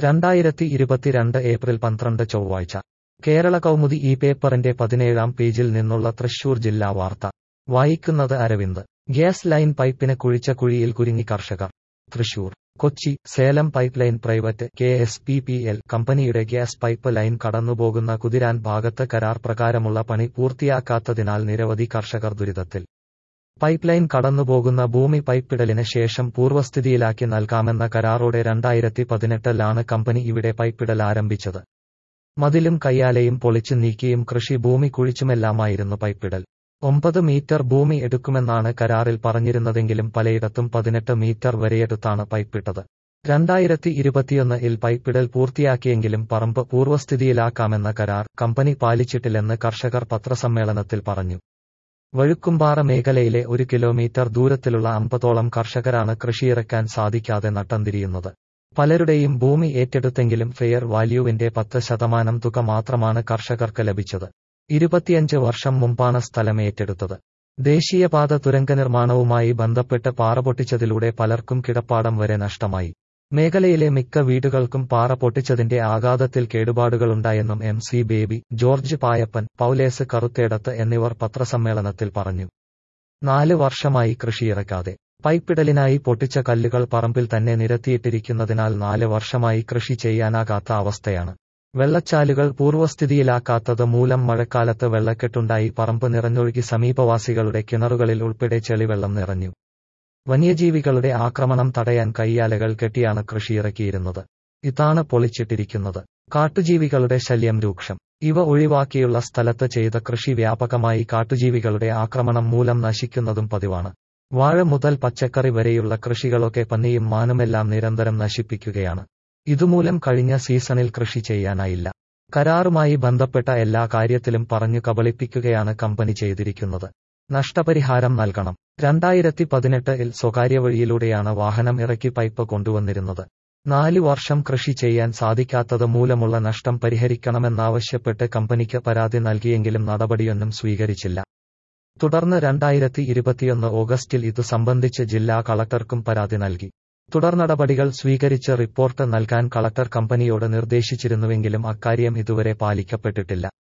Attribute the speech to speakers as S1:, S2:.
S1: രണ്ടായിരത്തി ഇരുപത്തിരണ്ട് ഏപ്രിൽ പന്ത്രണ്ട് ചൊവ്വാഴ്ച കേരള കൗമുദി ഈ പേപ്പറിന്റെ പതിനേഴാം പേജിൽ നിന്നുള്ള തൃശൂർ ജില്ലാ വാർത്ത വായിക്കുന്നത് അരവിന്ദ് ഗ്യാസ് ലൈൻ പൈപ്പിന് കുഴിച്ച കുഴിയിൽ കുരുങ്ങി കർഷകർ Thrissur Kochi Salem pipe line private K S P P L കമ്പനിയുടെ ഗ്യാസ് പൈപ്പ് ലൈൻ കടന്നുപോകുന്ന കുതിരാൻ ഭാഗത്ത് കരാർ പ്രകാരമുള്ള പണി പൂർത്തിയാക്കാത്തതിനാൽ നിരവധി കർഷകർ ദുരിതത്തിൽ പൈപ്പ് ലൈൻ കടന്നുപോകുന്ന ഭൂമി പൈപ്പിടലിന് ശേഷം പൂർവ്വസ്ഥിതിയിലാക്കി നൽകാമെന്ന കരാറോടെ രണ്ടായിരത്തി പതിനെട്ടിലാണ് കമ്പനി ഇവിടെ പൈപ്പിടൽ ആരംഭിച്ചത് മതിലും കയ്യാലയും പൊളിച്ചു നീക്കിയും കൃഷി ഭൂമി കുഴിച്ചുമെല്ലാമായിരുന്നു പൈപ്പിടൽ ഒമ്പത് മീറ്റർ ഭൂമി എടുക്കുമെന്നാണ് കരാറിൽ പറഞ്ഞിരുന്നതെങ്കിലും പലയിടത്തും പതിനെട്ട് മീറ്റർ വരെയെടുത്താണ് പൈപ്പിട്ടത് രണ്ടായിരത്തി ഇരുപത്തിയൊന്ന് ഇൽ പൈപ്പിടൽ പൂർത്തിയാക്കിയെങ്കിലും പറമ്പ് പൂർവ്വസ്ഥിതിയിലാക്കാമെന്ന കരാർ കമ്പനി പാലിച്ചിട്ടില്ലെന്ന് കർഷകർ പത്രസമ്മേളനത്തിൽ പറഞ്ഞു വഴുക്കുംപാറ മേഖലയിലെ ഒരു കിലോമീറ്റർ ദൂരത്തിലുള്ള അമ്പതോളം കർഷകരാണ് കൃഷിയിറക്കാൻ സാധിക്കാതെ നട്ടംതിരിയുന്നത് പലരുടെയും ഭൂമി ഏറ്റെടുത്തെങ്കിലും ഫെയർ വാല്യൂവിന്റെ പത്ത് ശതമാനം തുക മാത്രമാണ് കർഷകർക്ക് ലഭിച്ചത് ഇരുപത്തിയഞ്ച് വർഷം മുമ്പാണ് സ്ഥലം ഏറ്റെടുത്തത് ദേശീയപാത തുരങ്ക നിർമ്മാണവുമായി ബന്ധപ്പെട്ട് പാറ പൊട്ടിച്ചതിലൂടെ പലർക്കും കിടപ്പാടം വരെ നഷ്ടമായി മേഖലയിലെ മിക്ക വീടുകൾക്കും പാറ പൊട്ടിച്ചതിന്റെ ആഘാതത്തിൽ കേടുപാടുകളുണ്ടായെന്നും എം സി ബേബി ജോർജ് പായപ്പൻ പൌലേസ് കറുത്തേടത്ത് എന്നിവർ പത്രസമ്മേളനത്തിൽ പറഞ്ഞു നാല് വർഷമായി കൃഷിയിറക്കാതെ പൈപ്പിടലിനായി പൊട്ടിച്ച കല്ലുകൾ പറമ്പിൽ തന്നെ നിരത്തിയിട്ടിരിക്കുന്നതിനാൽ നാല് വർഷമായി കൃഷി ചെയ്യാനാകാത്ത അവസ്ഥയാണ് വെള്ളച്ചാലുകൾ പൂർവ്വസ്ഥിതിയിലാക്കാത്തത് മൂലം മഴക്കാലത്ത് വെള്ളക്കെട്ടുണ്ടായി പറമ്പ് നിറഞ്ഞൊഴുകി സമീപവാസികളുടെ കിണറുകളിൽ ഉൾപ്പെടെ ചെളിവെള്ളം നിറഞ്ഞു വന്യജീവികളുടെ ആക്രമണം തടയാൻ കയ്യാലകൾ കെട്ടിയാണ് കൃഷിയിറക്കിയിരുന്നത് ഇതാണ് പൊളിച്ചിട്ടിരിക്കുന്നത് കാട്ടുജീവികളുടെ ശല്യം രൂക്ഷം ഇവ ഒഴിവാക്കിയുള്ള സ്ഥലത്ത് ചെയ്ത കൃഷി വ്യാപകമായി കാട്ടുജീവികളുടെ ആക്രമണം മൂലം നശിക്കുന്നതും പതിവാണ് വാഴ മുതൽ പച്ചക്കറി വരെയുള്ള കൃഷികളൊക്കെ പന്നിയും മാനുമെല്ലാം നിരന്തരം നശിപ്പിക്കുകയാണ് ഇതുമൂലം കഴിഞ്ഞ സീസണിൽ കൃഷി ചെയ്യാനായില്ല കരാറുമായി ബന്ധപ്പെട്ട എല്ലാ കാര്യത്തിലും പറഞ്ഞു കബളിപ്പിക്കുകയാണ് കമ്പനി ചെയ്തിരിക്കുന്നത് നഷ്ടപരിഹാരം നൽകണം രണ്ടായിരത്തി പതിനെട്ടിൽ സ്വകാര്യ വഴിയിലൂടെയാണ് വാഹനം ഇറക്കി പൈപ്പ് കൊണ്ടുവന്നിരുന്നത് നാലു വർഷം കൃഷി ചെയ്യാൻ സാധിക്കാത്തത് മൂലമുള്ള നഷ്ടം പരിഹരിക്കണമെന്നാവശ്യപ്പെട്ട് കമ്പനിക്ക് പരാതി നൽകിയെങ്കിലും നടപടിയൊന്നും സ്വീകരിച്ചില്ല തുടർന്ന് രണ്ടായിരത്തി ഇരുപത്തിയൊന്ന് ഓഗസ്റ്റിൽ ഇതു സംബന്ധിച്ച് ജില്ലാ കളക്ടർക്കും പരാതി നൽകി തുടർ നടപടികൾ സ്വീകരിച്ച് റിപ്പോർട്ട് നൽകാൻ കളക്ടർ കമ്പനിയോട് നിർദ്ദേശിച്ചിരുന്നുവെങ്കിലും അക്കാര്യം ഇതുവരെ പാലിക്കപ്പെട്ടിട്ടില്ല